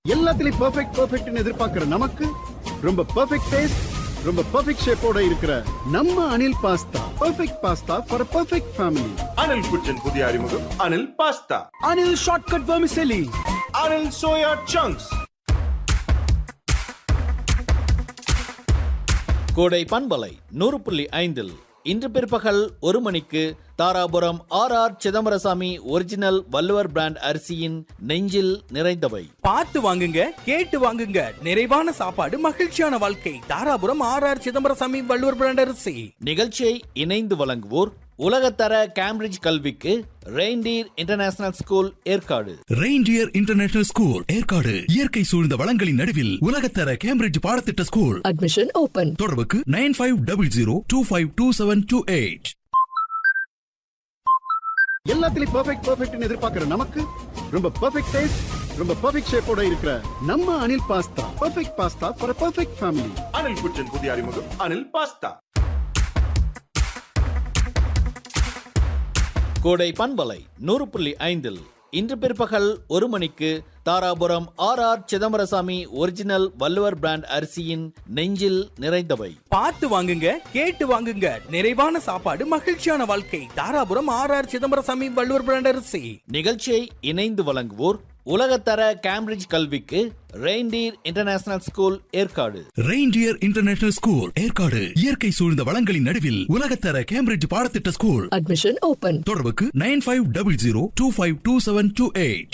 எல்லாத்துலயும் பெர்ஃபெக்ட் பெர்ஃபெக்ட்னு எதிர்பார்க்கிற நமக்கு ரொம்ப பெர்ஃபெக்ட் டேஸ்ட் ரொம்ப பெர்ஃபெக்ட் ஷேப்போட இருக்கிற நம்ம Anil pasta perfect pasta for perfect family Anil kitchen புதிய அறிமுகம் Anil pasta Anil shortcut vermicelli Anil soya chunks கோடை பண்பலை நூறு புள்ளி ஐந்தில் இன்று பிற்பகல் ஒரு மணிக்கு Dharapuram R R Chidambarasamy original Valluvar brand அரிசியின் நெஞ்சில் நிறைந்தவை பார்த்து வாங்குங்க கேட்டு வாங்குங்க நிறைவான சாப்பாடு மகிழ்ச்சியான வாழ்க்கை Dharapuram R R Chidambarasamy Valluvar brand அரிசி நிகழ்ச்சியை இணைந்து வழங்குவோர் உலகத்தர கேம்பிரிட்ஜ் கல்விக்கு reindeer international school Yercaud reindeer international school Yercaud இயற்கை சூழ்ந்த வளங்களின் நடுவில் உலகத்தர கேம்பிரிட்ஜ் பாடத்திட்ட ஸ்கூல் Admission open. தொடர்புக்கு nine five double zero two five two seven two eight எல்லாத்துலயும் பெர்ஃபெக்ட் பெர்ஃபெக்ட்னு எதிர்பார்க்கிற நமக்கு ரொம்ப பெர்ஃபெக்ட் டேஸ்ட் ரொம்ப பெர்ஃபெக்ட் ஷேப்போட இருக்கிற நம்ம Anil pasta perfect pasta for perfect family Anil kitchen புதிய அறிமுகம் அனில் பாஸ்தா கோடை பண்பலை நூறு புள்ளி ஐந்தில் இன்று பிற்பகல் ஒரு மணிக்கு Dharapuram R R Chidambarasamy original Valluvar brand அரிசியின் நெஞ்சில் நிறைந்தவை பார்த்து வாங்குங்க கேட்டு வாங்குங்க நிறைவான சாப்பாடு மகிழ்ச்சியான வாழ்க்கை Dharapuram R R Chidambarasamy Valluvar brand அரிசி நிகழ்ச்சியை இணைந்து வழங்குவோர் உலகத்தர கேம்பிரிட்ஜ் கல்விக்கு reindeer international school Yercaud reindeer international school Yercaud இயற்கை சூழ்ந்த வளங்களின் நடுவில் உலகத்தர கேம்பிரிட்ஜ் பாடத்திட்ட ஸ்கூல் Admission open. தொடர்புக்கு nine five double zero two five two seven two eight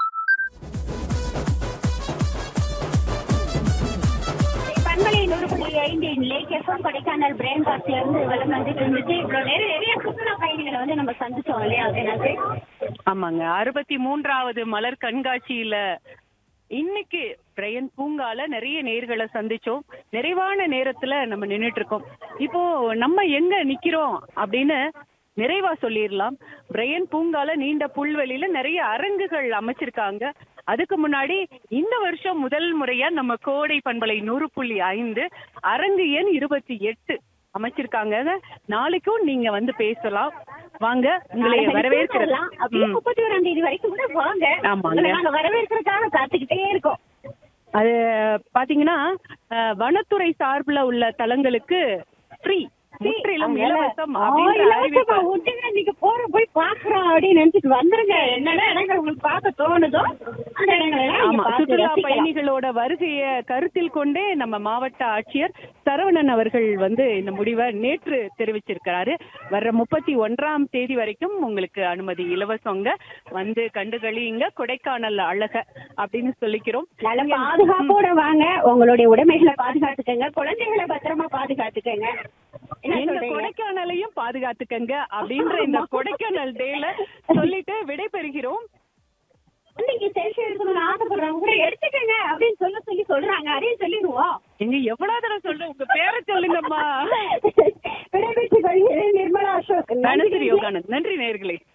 பண்பலை நூறு புள்ளி ஐந்து லேக் எஃப்எம் கொடைக்கானல் பிரெயின் பார்க்ல இருந்து வளம் வந்துட்டு இருந்துச்சு இவ்வளவு நேரம் நிறைய சுற்றுலா பயணிகளை வந்து நம்ம சந்திச்சோம் இல்லையா அதனால ஆமாங்க அறுபத்தி மூன்றாவது மலர் கண்காட்சியில இன்னைக்கு பிரையன் பூங்கால நிறைய நேர்களை சந்திச்சோம் நிறைவான நேரத்துல நம்ம நின்னுட்டு இருக்கோம் இப்போ நம்ம எங்க நிக்கிறோம் அப்படின்னு நிறைவா சொல்லிடலாம் பிரையன் பூங்கால நீண்ட புல்வெளியில நிறைய அரங்குகள் அமைச்சிருக்காங்க அதுக்கு முன்னாடி இந்த வருஷம் முதல் முறையா நம்ம கோடை பண்பலை நூறு புள்ளி ஐந்து அரங்கு எண் இருபத்தி எட்டு அமைச்சிருக்காங்க நாளைக்கும் நீங்க வந்து பேசலாம் வாங்க உங்களை வரவேற்கிறது அப்படியே ம். முப்பத்தி ஓராம் தேதி வரைக்கும் கூட வாங்க ஆமாங்க. உங்களை நாங்க வரவேற்கிறதுக்காக காத்துக்கிட்டே இருக்கோம் அது பாத்தீங்கன்னா அஹ், வனத்துறை சார்புல உள்ள தலங்களுக்கு ஃப்ரீ முற்றிலும் இலவசம் அப்படின்ற அறிவிப்பு விட்டுங்க நீங்க போற போய் பாக்குறோம் அப்படின்னு நினைச்சிட்டு வந்துருங்க என்னென்ன இடங்கள் உங்களுக்கு பார்க்க தோணுதோ அந்த இடங்களை எல்லாம் நீங்க ஆமா பார்த்து சுற்றுலா ரசிக்கலாம். பயணிகளோட வருகையை கருத்தில் கொண்டே நம்ம மாவட்ட ஆட்சியர் சரவணன் அவர்கள் வந்து இந்த முடிவை நேற்று தெரிவிச்சிருக்கிறாரு வர்ற முப்பத்தி ஒன்றாம் தேதி வரைக்கும் உங்களுக்கு அனுமதி இலவசங்க வந்து கண்டுகளிங்க கொடைக்கானல் அழக அப்படின்னு சொல்லிக்கிறோம் நல்ல பாதுகாப்போட வாங்க உங்களுடைய உடைமைகளை பாதுகாத்துக்கங்க குழந்தைகளை பத்திரமா பாதுகாத்துக்கங்க என்ன எங்க சொல்றீங்க? கொடைக்கானலையும் பாதுகாத்துக்கங்க அப்படின்ற இந்த கொடைக்கானல் டேல சொல்லிட்டு விடை பெறுகிறோம் நீங்க செல்ஃபி எடுக்கணும்னு ஆசைப்படுறவங்க கூட எடுத்துக்கங்க அப்படின்னு சொல்ல சொல்லி சொல்றாங்க அதையும் சொல்லிடுவோம் எங்க எவ்வளவு தடவை சொல்றேன் உங்க பேரை சொல்லுங்கம்மா விடைபெற்றுக் கொள்கிறேன் நிர்மலா அசோக் தனசிரி யோகானந்த் நன்றி நேர்களே